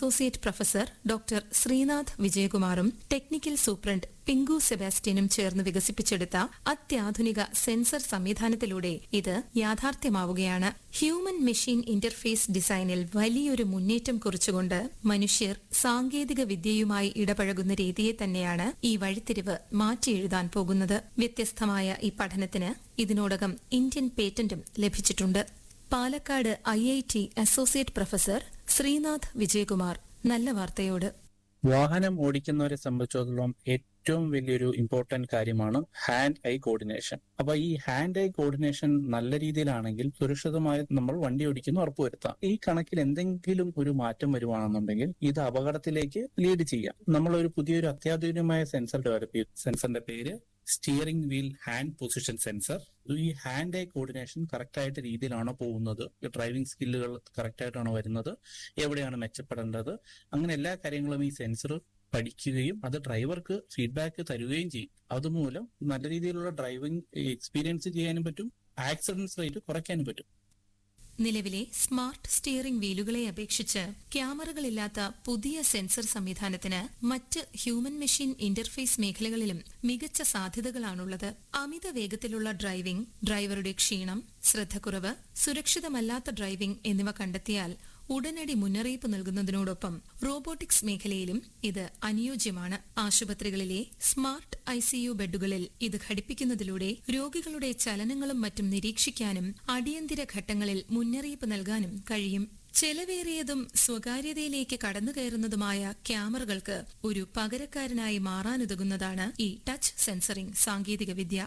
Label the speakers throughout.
Speaker 1: associate professor doctor Sreenath വിജയകുമാറും technical superintendent Pinku സെബാസ്റ്റ്യനും ചേർന്ന് വികസിപ്പിച്ചെടുത്ത അത്യാധുനിക സെൻസർ സംവിധാനത്തിലൂടെ ഇത് യാഥാർത്ഥ്യമാവുകയാണ് ഹ്യൂമൻ മെഷീൻ ഇന്റർഫേസ് ഡിസൈനിൽ വലിയൊരു മുന്നേറ്റം കുറിച്ചുകൊണ്ട് മനുഷ്യർ സാങ്കേതിക വിദ്യയുമായി ഇടപഴകുന്ന രീതിയെ തന്നെയാണ് ഈ വഴിത്തിരിവ് മാറ്റിയെഴുതാൻ പോകുന്നത് വ്യത്യസ്തമായ ഈ പഠനത്തിന് ഇതിനോടകം ഇന്ത്യൻ പേറ്റന്റും ലഭിച്ചിട്ടുണ്ട് Palakkad I I T associate professor Sreenath Vijayakumar നല്ല വാർത്തയോട്
Speaker 2: വാഹനം ഓടിക്കുന്നവരെ സംബന്ധിച്ചിടത്തോളം ഏറ്റവും വലിയൊരു ഇമ്പോർട്ടന്റ് കാര്യമാണ് ഹാൻഡ് ഐ കോർഡിനേഷൻ അപ്പൊ ഈ ഹാൻഡ് ഐ കോർഡിനേഷൻ നല്ല രീതിയിലാണെങ്കിൽ സുരക്ഷിതമായി നമ്മൾ വണ്ടി ഓടിക്കുന്നു ഉറപ്പുവരുത്താം ഈ കണക്കിൽ എന്തെങ്കിലും ഒരു മാറ്റം വരുവാണെന്നുണ്ടെങ്കിൽ ഇത് അപകടത്തിലേക്ക് ലീഡ് ചെയ്യാം നമ്മൾ ഒരു പുതിയൊരു അത്യാധുനികമായ സെൻസർ ഡെവലപ്പ് ചെയ്തു സെൻസറിന്റെ പേര് steering wheel hand position sensor ഈ ഹാൻഡ് ഐ കോർഡിനേഷൻ കറക്റ്റ് ആയിട്ട് രീതിയിലാണോ പോകുന്നത് ഡ്രൈവിംഗ് സ്കില്ലുകൾ കറക്റ്റ് ആയിട്ടാണോ വരുന്നത് എവിടെയാണ് മെച്ചപ്പെടേണ്ടത് അങ്ങനെ എല്ലാ കാര്യങ്ങളും ഈ സെൻസർ പഠിക്കുകയും അത് ഡ്രൈവർക്ക് ഫീഡ്ബാക്ക് തരുകയും ചെയ്യും അതുമൂലം നല്ല രീതിയിലുള്ള ഡ്രൈവിംഗ് എക്സ്പീരിയൻസ് ചെയ്യാനും പറ്റും ആക്സിഡൻസ് റേറ്റ് കുറയ്ക്കാനും പറ്റും
Speaker 1: നിലവിലെ സ്മാർട്ട് സ്റ്റിയറിംഗ് വീലുകളെ അപേക്ഷിച്ച് ക്യാമറകളില്ലാത്ത പുതിയ സെൻസർ സംവിധാനത്തിന് മറ്റ് ഹ്യൂമൻ മെഷീൻ ഇന്റർഫേസ് മേഖലകളിലും മികച്ച സാധ്യതകളാണുള്ളത് അമിത വേഗത്തിലുള്ള ഡ്രൈവിംഗ് ഡ്രൈവറുടെ ക്ഷീണം ശ്രദ്ധക്കുറവ് സുരക്ഷിതമല്ലാത്ത ഡ്രൈവിംഗ് എന്നിവ കണ്ടെത്തിയാൽ ഉടനടി മുന്നറിയിപ്പ് നൽകുന്നതിനോടൊപ്പം റോബോട്ടിക്സ് മേഖലയിലും ഇത് അനുയോജ്യമാണ് ആശുപത്രികളിലെ സ്മാർട്ട് ഐസിയു ബെഡുകളിൽ ഇത് ഘടിപ്പിക്കുന്നതിലൂടെ രോഗികളുടെ ചലനങ്ങളും മറ്റും നിരീക്ഷിക്കാനും അടിയന്തര ഘട്ടങ്ങളിൽ മുന്നറിയിപ്പ് നൽകാനും കഴിയും ചെലവേറിയതും സ്വകാര്യതയിലേക്ക് കടന്നുകയറുന്നതുമായ ക്യാമറകൾക്ക് ഒരു പകരക്കാരനായി മാറാനുതകുന്നതാണ് ഈ ടച്ച് സെൻസറിംഗ് സാങ്കേതികവിദ്യ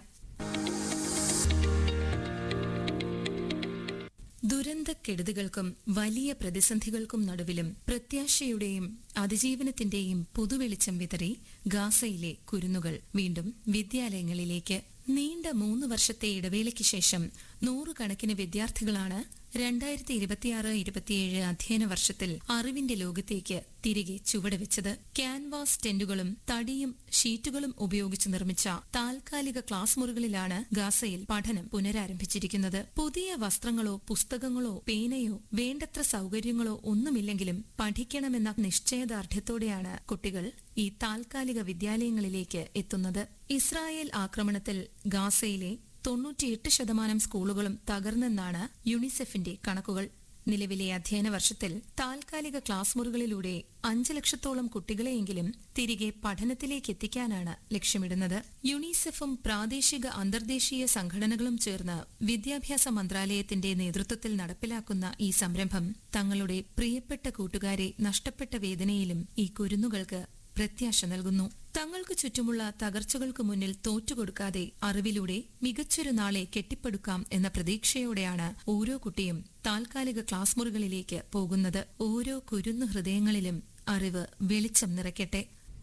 Speaker 1: ദുരന്തക്കെടുതികൾക്കും വലിയ പ്രതിസന്ധികൾക്കും നടുവിലും പ്രത്യാശയുടെയും അതിജീവനത്തിന്റെയും പുതുവെളിച്ചം വിതറി ഗാസയിലെ കുരുന്നുകൾ വീണ്ടും വിദ്യാലയങ്ങളിലേക്ക് നീണ്ട മൂന്ന് വർഷത്തെ ഇടവേളയ്ക്ക് ശേഷം നൂറുകണക്കിന് വിദ്യാർത്ഥികളാണ് രണ്ടായിരത്തി ഇരുപത്തിയാറ് ഇരുപത്തിയേഴ് അധ്യയന വർഷത്തിൽ അറിവിന്റെ ലോകത്തേക്ക് തിരികെ ചുവടുവെച്ചത് ക്യാൻവാസ് ടെന്റുകളും തടിയും ഷീറ്റുകളും ഉപയോഗിച്ച് നിർമ്മിച്ച താൽക്കാലിക ക്ലാസ് മുറികളിലാണ് ഗാസയിൽ പഠനം പുനരാരംഭിച്ചിരിക്കുന്നത് പുതിയ വസ്ത്രങ്ങളോ പുസ്തകങ്ങളോ പേനയോ വേണ്ടത്ര സൗകര്യങ്ങളോ ഒന്നുമില്ലെങ്കിലും പഠിക്കണമെന്ന നിശ്ചയദാർഢ്യത്തോടെയാണ് കുട്ടികൾ ഈ താൽക്കാലിക വിദ്യാലയങ്ങളിലേക്ക് എത്തുന്നത് ഇസ്രായേൽ ആക്രമണത്തിൽ ഗാസയിലെ തൊണ്ണൂറ്റിയെട്ട് ശതമാനം സ്കൂളുകളും തകർന്നെന്നാണ് യുണിസെഫിന്റെ കണക്കുകൾ നിലവിലെ അധ്യയന വർഷത്തിൽ താൽക്കാലിക ക്ലാസ് മുറികളിലൂടെ അഞ്ച് ലക്ഷത്തോളം കുട്ടികളെയെങ്കിലും തിരികെ പഠനത്തിലേക്ക് എത്തിക്കാനാണ് ലക്ഷ്യമിടുന്നത് യുണിസെഫും പ്രാദേശിക അന്തർദേശീയ സംഘടനകളും ചേർന്ന് വിദ്യാഭ്യാസ മന്ത്രാലയത്തിന്റെ നേതൃത്വത്തിൽ നടപ്പിലാക്കുന്ന ഈ സംരംഭം തങ്ങളുടെ പ്രിയപ്പെട്ട കൂട്ടുകാരെ നഷ്ടപ്പെട്ട വേദനയിലും ഈ കുരുന്നുകൾക്ക് പ്രത്യാശ നൽകുന്നു തങ്ങൾക്ക് ചുറ്റുമുള്ള തകർച്ചകൾക്ക് മുന്നിൽ തോറ്റുകൊടുക്കാതെ അറിവിലൂടെ മികച്ചൊരു നാളെ കെട്ടിപ്പടുക്കാം എന്ന പ്രതീക്ഷയോടെയാണ് ഓരോ കുട്ടിയും താൽക്കാലിക ക്ലാസ് മുറികളിലേക്ക് പോകുന്നത് ഓരോ കുരുന്നു ഹൃദയങ്ങളിലും അറിവ് വെളിച്ചം നിറയ്ക്കട്ടെ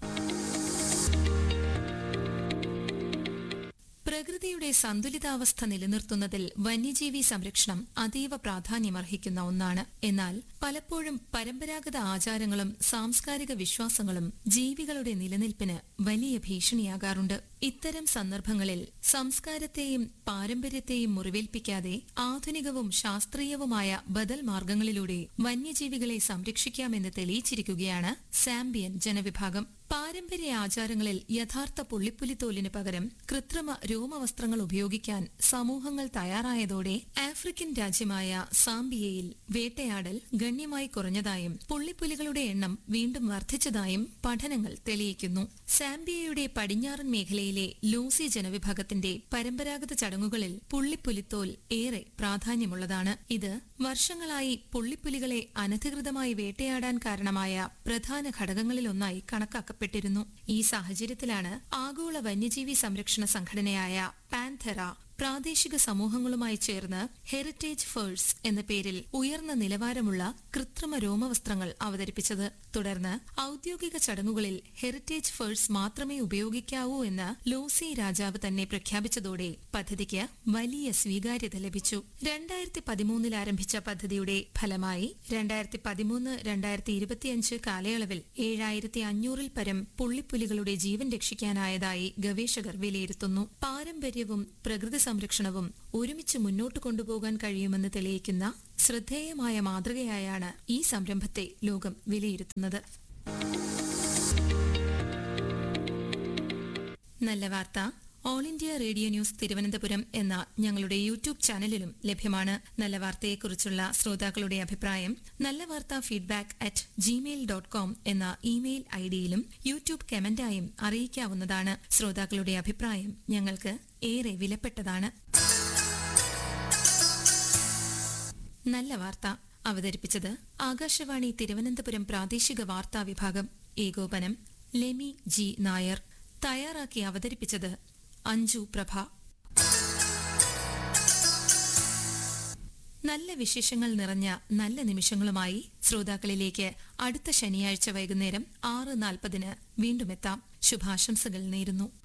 Speaker 1: പ്രകൃതിയുടെ സന്തുലിതാവസ്ഥ നിലനിർത്തുന്നതിൽ വന്യജീവി സംരക്ഷണം അതീവ പ്രാധാന്യമർഹിക്കുന്ന ഒന്നാണ് എന്നാൽ പലപ്പോഴും പരമ്പരാഗത ആചാരങ്ങളും സാംസ്കാരിക വിശ്വാസങ്ങളും ജീവികളുടെ നിലനിൽപ്പിന് വലിയ ഭീഷണിയാകാറുണ്ട് ഇത്തരം സന്ദർഭങ്ങളിൽ സംസ്കാരത്തെയും പാരമ്പര്യത്തെയും മുറിവേൽപ്പിക്കാതെ ആധുനികവും ശാസ്ത്രീയവുമായ ബദൽ മാർഗങ്ങളിലൂടെ വന്യജീവികളെ സംരക്ഷിക്കാമെന്ന് തെളിയിച്ചിരിക്കുകയാണ് സാംബിയൻ ജനവിഭാഗം പാരമ്പര്യ ആചാരങ്ങളിൽ യഥാർത്ഥ പുള്ളിപ്പുലിത്തോലിന് പകരം കൃത്രിമ രോമവസ്ത്രങ്ങൾ ഉപയോഗിക്കാൻ സമൂഹങ്ങൾ തയ്യാറായതോടെ ആഫ്രിക്കൻ രാജ്യമായ സാംബിയയിൽ വേട്ടയാടൽ ഗണ്യമായി കുറഞ്ഞതായും പുള്ളിപ്പുലികളുടെ എണ്ണം വീണ്ടും വർദ്ധിച്ചതായും പഠനങ്ങൾ തെളിയിക്കുന്നു സാംബിയയുടെ പടിഞ്ഞാറൻ മേഖലയിലെ ലൂസി ജനവിഭാഗത്തിന്റെ പരമ്പരാഗത ചടങ്ങുകളിൽ പുള്ളിപ്പുലിത്തോൽ ഏറെ പ്രാധാന്യമുള്ളതാണ് ഇത് വർഷങ്ങളായി പുള്ളിപ്പുലികളെ അനധികൃതമായി വേട്ടയാടാൻ കാരണമായ പ്രധാന ഘടകങ്ങളിലൊന്നായി കണക്കാക്കപ്പെട്ടിരുന്നു ഈ സാഹചര്യത്തിലാണ് ആഗോള വന്യജീവി സംരക്ഷണ സംഘടനയായ പാൻഥെറ പ്രാദേശിക സമൂഹങ്ങളുമായി ചേർന്ന് ഹെറിറ്റേജ് ഫേഴ്സ് എന്ന പേരിൽ ഉയർന്ന നിലവാരമുള്ള കൃത്രിമ രോമവസ്ത്രങ്ങൾ അവതരിപ്പിച്ചത് തുടർന്ന് ഔദ്യോഗിക ചടങ്ങുകളിൽ ഹെറിറ്റേജ് ഫേഴ്സ് മാത്രമേ ഉപയോഗിക്കാവൂ എന്ന് ലോസി രാജാവ് തന്നെ പ്രഖ്യാപിച്ചതോടെ പദ്ധതിക്ക് വലിയ സ്വീകാര്യത ലഭിച്ചു രണ്ടായിരത്തി പതിമൂന്നിൽ ആരംഭിച്ച പദ്ധതിയുടെ ഫലമായി രണ്ടായിരത്തി പതിമൂന്ന് രണ്ടായിരത്തി ഇരുപത്തിയഞ്ച് കാലയളവിൽ ഏഴായിരത്തി അഞ്ഞൂറിൽ പരം പുള്ളിപ്പുലികളുടെ ജീവൻ രക്ഷിക്കാനായതായി ഗവേഷകർ വിലയിരുത്തുന്നു പാരമ്പര്യവും പ്രകൃതി സംരക്ഷണവും ഒരുമിച്ച് മുന്നോട്ട് കൊണ്ടുപോകാൻ കഴിയുമെന്ന് തെളിയിക്കുന്ന ശ്രദ്ധേയമായ മാതൃകയായാണ് ഈ സംരംഭത്തെ ലോകം വിലയിരുത്തുന്നത് നല്ല വാർത്ത All India Radio news Thiruvananthapuram എന്ന ഞങ്ങളുടെ യൂട്യൂബ് ചാനലിലും ലഭ്യമാണ് നല്ല വാർത്തയെക്കുറിച്ചുള്ള ശ്രോതാക്കളുടെ അഭിപ്രായം നല്ല വാർത്ത feedback at Gmail dot com എന്ന ഇമെയിൽ ഐഡിയിലും യൂട്യൂബ് കമന്റായും അറിയിക്കാവുന്നതാണ് ശ്രോതാക്കളുടെ അഭിപ്രായം ഞങ്ങൾക്ക് ഏറെ വിലപ്പെട്ടതാണ് നല്ല വാർത്ത അവതരിപ്പിച്ചത് ആകാശവാണി തിരുവനന്തപുരം പ്രാദേശിക വാർത്താ വിഭാഗം ഏകോപനം ലെമി ജി നായർ തയ്യാറാക്കി അവതരിപ്പിച്ചത് അഞ്ജു പ്രഭ നല്ല വിശേഷങ്ങൾ നിറഞ്ഞ നല്ല നിമിഷങ്ങളുമായി ശ്രോതാക്കളിലേക്ക് അടുത്ത ശനിയാഴ്ച വൈകുന്നേരം ആറ് നാൽപ്പതിന് വീണ്ടുമെത്താം ശുഭാശംസകൾ നേരുന്നു